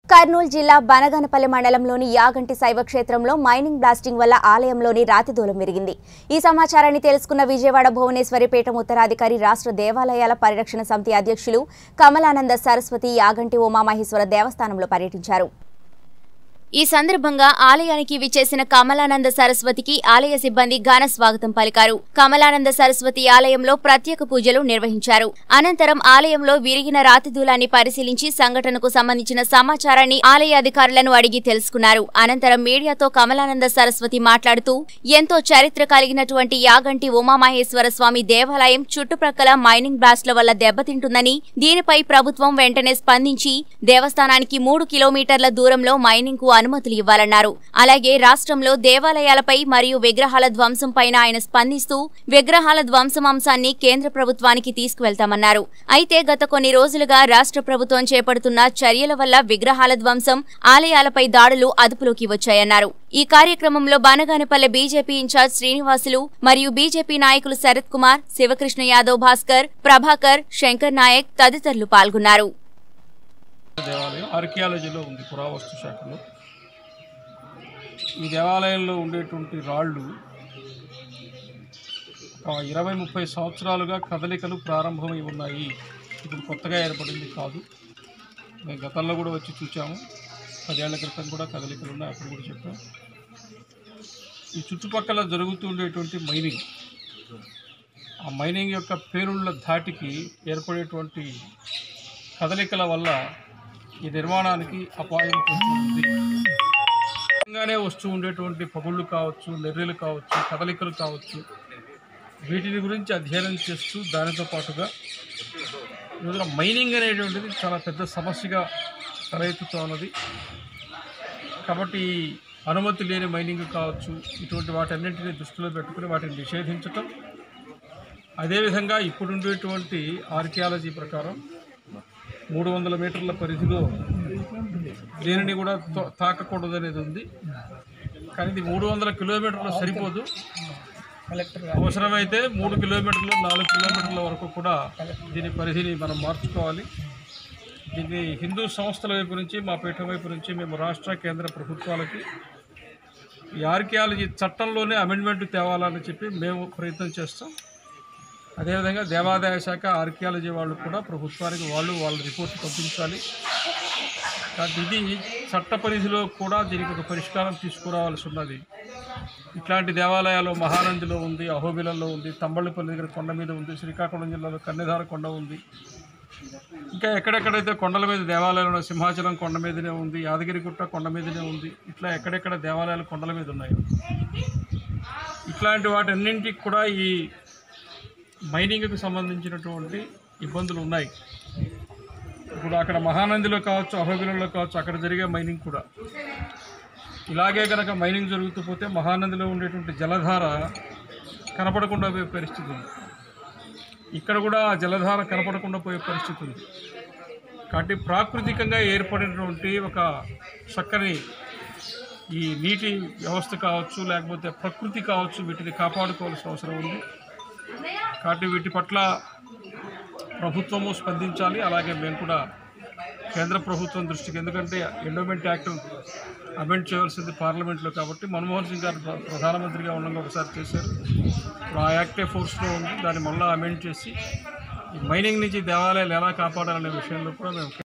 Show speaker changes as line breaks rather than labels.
కర్నూలు జిల్లా బనగనపల్లి మండలంలోని యాగంటి శైవ క్షేత్రంలో మైనింగ్ బ్లాస్టింగ్ వల్ల ఆలయంలోని రాతి దూలం విరిగింది ఈ సమాచారాన్ని తెలుసుకున్న విజయవాడ భువనేశ్వరి పీఠం ఉత్తరాధికారి రాష్ట్ర దేవాలయాల పరిరక్షణ సమితి అధ్యక్షులు కమలానంద సరస్వతి యాగంటి ఉమామహేశ్వర దేవస్థానంలో పర్యటించారు ఈ సందర్భంగా ఆలయానికి విచ్చేసిన కమలానంద సరస్వతికి ఆలయ సిబ్బంది ఘన స్వాగతం పలికారు కమలానంద సరస్వతి ఆలయంలో ప్రత్యేక పూజలు నిర్వహించారు అనంతరం ఆలయంలో విరిగిన రాతి దూలాన్ని పరిశీలించి సంఘటనకు సంబంధించిన సమాచారాన్ని ఆలయ అధికారులను అడిగి తెలుసుకున్నారు అనంతరం మీడియాతో కమలానంద సరస్వతి మాట్లాడుతూ ఎంతో చరిత్ర కలిగినటువంటి యాగంటి ఉమామహేశ్వర స్వామి దేవాలయం చుట్టుప్రక్కల మైనింగ్ బ్లాస్ట్ల వల్ల దెబ్బతింటుందని దీనిపై ప్రభుత్వం వెంటనే స్పందించి దేవస్థానానికి మూడు కిలోమీటర్ల దూరంలో మైనింగ్ కు అనుమతులు ఇవ్వాలన్నారు అలాగే రాష్ట్రంలో దేవాలయాలపై మరియు విగ్రహాల ధ్వంసం పైన ఆయన స్పందిస్తూ విగ్రహాల ధ్వంసం అంశాన్ని కేంద్ర ప్రభుత్వానికి తీసుకువెళ్తామన్నారు అయితే గత కొన్ని రోజులుగా రాష్ట్ర ప్రభుత్వం చేపడుతున్న చర్యల వల్ల విగ్రహాల ధ్వంసం ఆలయాలపై దాడులు అదుపులోకి వచ్చాయన్నారు ఈ కార్యక్రమంలో బానగానపల్లె బీజేపీ ఇన్ఛార్జ్ శ్రీనివాసులు మరియు బీజేపీ నాయకులు శరత్ కుమార్ శివకృష్ణ యాదవ్ భాస్కర్ ప్రభాకర్ శంకర్ నాయక్ తదితరులు పాల్గొన్నారు
దేవాలయం ఆర్కియాలజీలో ఉంది పురావస్తు శాఖలో ఈ దేవాలయంలో ఉండేటువంటి రాళ్ళు ఒక ఇరవై ముప్పై సంవత్సరాలుగా కదలికలు ప్రారంభమై ఉన్నాయి ఇప్పుడు కొత్తగా ఏర్పడింది కాదు మేము గతంలో కూడా వచ్చి చూసాము పదేళ్ల క్రితం కూడా కదలికలు ఉన్నాయి అప్పుడు కూడా చెప్పాం ఈ చుట్టుపక్కల జరుగుతుండేటువంటి మైనింగ్ ఆ మైనింగ్ యొక్క పేరుళ్ళ ధాటికి ఏర్పడేటువంటి కదలికల వల్ల ఈ నిర్మాణానికి అపాయం కొంచెం ఉంది నిజంగానే వస్తూ ఉండేటువంటి పగుళ్ళు కావచ్చు నెర్రెలు కావచ్చు కదలికలు కావచ్చు వీటిని గురించి అధ్యయనం చేస్తూ దానితో పాటుగా ఈ రోజున మైనింగ్ అనేటువంటిది చాలా పెద్ద సమస్యగా తలెత్తుతూ ఉన్నది కాబట్టి అనుమతి లేని మైనింగ్ కావచ్చు ఇటువంటి వాటన్నింటినీ దృష్టిలో పెట్టుకుని వాటిని నిషేధించటం అదేవిధంగా ఇప్పుడుండేటువంటి ఆర్కియాలజీ ప్రకారం మూడు వందల మీటర్ల పరిధిలో దేనిని కూడా తో- తాకకూడదు అనేది ఉంది కానీ ఇది మూడు వందల కిలోమీటర్లు సరిపోదు అవసరమైతే మూడు కిలోమీటర్లు నాలుగు కిలోమీటర్ల వరకు కూడా దీని పరిధిని మనం మార్చుకోవాలి దీన్ని హిందూ సంస్థల వైపు నుంచి మా పీఠం వైపు నుంచి మేము రాష్ట్ర కేంద్ర ప్రభుత్వాలకి ఈ ఆర్కియాలజీ చట్టంలోనే అమెండ్మెంట్ తేవాలని చెప్పి మేము ప్రయత్నం చేస్తాం అదేవిధంగా దేవాదాయ శాఖ ఆర్కియాలజీ వాళ్ళు కూడా ప్రభుత్వానికి వాళ్ళు వాళ్ళ రిపోర్ట్ పంపించాలి కాబట్టి ఇది చట్ట పరిధిలో కూడా దీనికి ఒక పరిష్కారం తీసుకురావాల్సి ఉన్నది ఇట్లాంటి దేవాలయాలు మహానందిలో ఉంది అహోబిలంలో ఉంది తంబళ్ళపల్లి దగ్గర కొండ మీద ఉంది శ్రీకాకుళం జిల్లాలో కన్నెధార కొండ ఉంది ఇంకా ఎక్కడెక్కడైతే కొండల మీద దేవాలయాలు ఉన్నాయో సింహాచలం కొండ మీదనే ఉంది యాదగిరిగుట్ట కొండ మీదనే ఉంది ఇట్లా ఎక్కడెక్కడ దేవాలయాలు కొండల మీద ఉన్నాయి ఇట్లాంటి వాటన్నింటికి కూడా ఈ మైనింగ్కి సంబంధించినటువంటి ఇబ్బందులు ఉన్నాయి ఇప్పుడు అక్కడ మహానందిలో కావచ్చు అహోబిలంలో కావచ్చు అక్కడ జరిగే మైనింగ్ కూడా ఇలాగే కనుక మైనింగ్ జరుగుతూ పోతే మహానందిలో ఉండేటువంటి జలధార కనపడకుండా పోయే పరిస్థితి ఉంది ఇక్కడ కూడా ఆ జలధార కనపడకుండా పోయే పరిస్థితి ఉంది కాబట్టి ప్రాకృతికంగా ఏర్పడినటువంటి ఒక చక్కని ఈ నీటి వ్యవస్థ కావచ్చు లేకపోతే ప్రకృతి కావచ్చు వీటిని కాపాడుకోవాల్సిన అవసరం ఉంది కాబట్టి వీటి పట్ల ప్రభుత్వము స్పందించాలి అలాగే మేము కూడా కేంద్ర ప్రభుత్వం దృష్టికి ఎందుకంటే ఎండోమెంట్ యాక్ట్ అమెండ్ చేయవలసింది పార్లమెంట్లో కాబట్టి మన్మోహన్ సింగ్ గారు ప్ర- ప్రధానమంత్రిగా ఉండగా ఒకసారి చేశారు ఇప్పుడు ఆ యాక్టే ఫోర్స్లో ఉంది దాన్ని మళ్ళీ అమెండ్ చేసి ఈ మైనింగ్ నుంచి దేవాలయాలు ఎలా కాపాడాలనే విషయంలో కూడా మేము